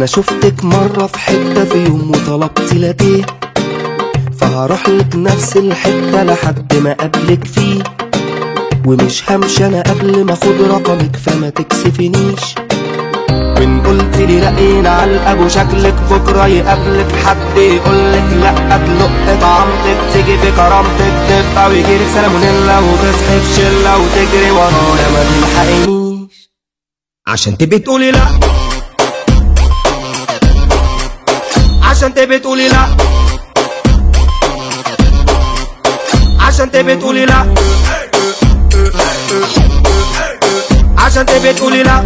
انا شفتك مرة في حتة في يوم وطلبت لاتيه فهروح لك نفس الحتة لحد ما اقابلك فيه ومش همشي انا قبل ما اخد رقمك فما تكسفنيش وان قلت لي لقينا علقة وشكلك بكرة يقابلك حد يقولك لا تلق طعمتك تيجي في كرامتك تبقى ويجيلك سالمونيلا وتصحي في شلة وتجري ورايا ما تلحقنيش عشان تبقي تقولي لا عشان تبقي تقولي لا عشان تبقي تقولي لا عشان تبقي تقولي لا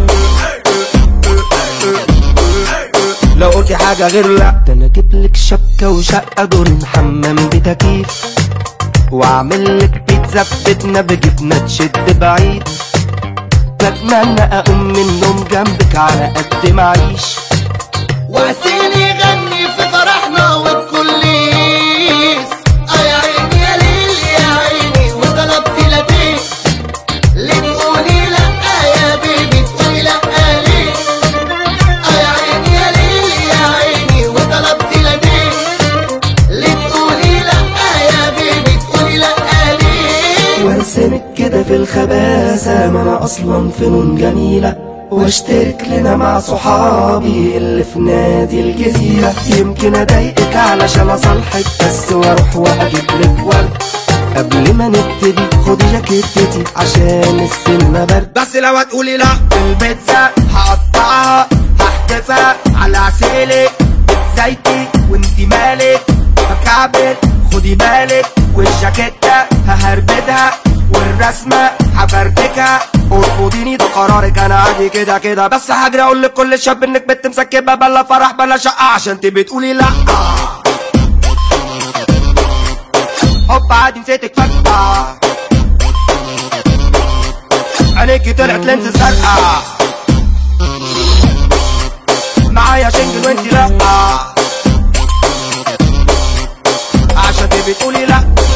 لو قلتي حاجة غير لا ده انا اجيب لك شبكة وشقة دور حمام بتكييف واعمل لك بيتزا ببيتنا بجبنة تشد بعيد بتمنى اقوم من النوم جنبك على قد ما اعيش وعسيني يغني في فرحنا والكليس اه يا عيني يا ليل يا عيني وطلبت لاتيه ليه تقولي لا يا بيبي تقولي لا ليه اه يا عيني يا ليل يا عيني وطلبت لاتيه ليه تقولي لا يا بيبي تقولي لا ليه وارسمك كده في الخباثة ما انا اصلا فنون جميلة واشترك لنا مع صحابي اللي في نادي الجزيرة يمكن اضايقك علشان اصالحك بس واروح واجيب لك ورد قبل ما نبتدي خدي جاكيتتي عشان السنة برد بس لو هتقولي لا البيتزا هقطعها هحتفها على عسيلك زيتي وانتي مالك بكعبل خدي بالك والجاكيتة ههربدها والرسمة هفرتكها ارفضيني ده قرارك انا عادي كده كده بس هجري اقول لكل شاب انك بنت مسكبه بلا فرح بلا شقه عشان تبقي تقولي لا هوب عادي نسيتك فجأة عينيكي طلعت لينز زرقاء معايا شنجل وانتي لا عشان تبقي تقولي لا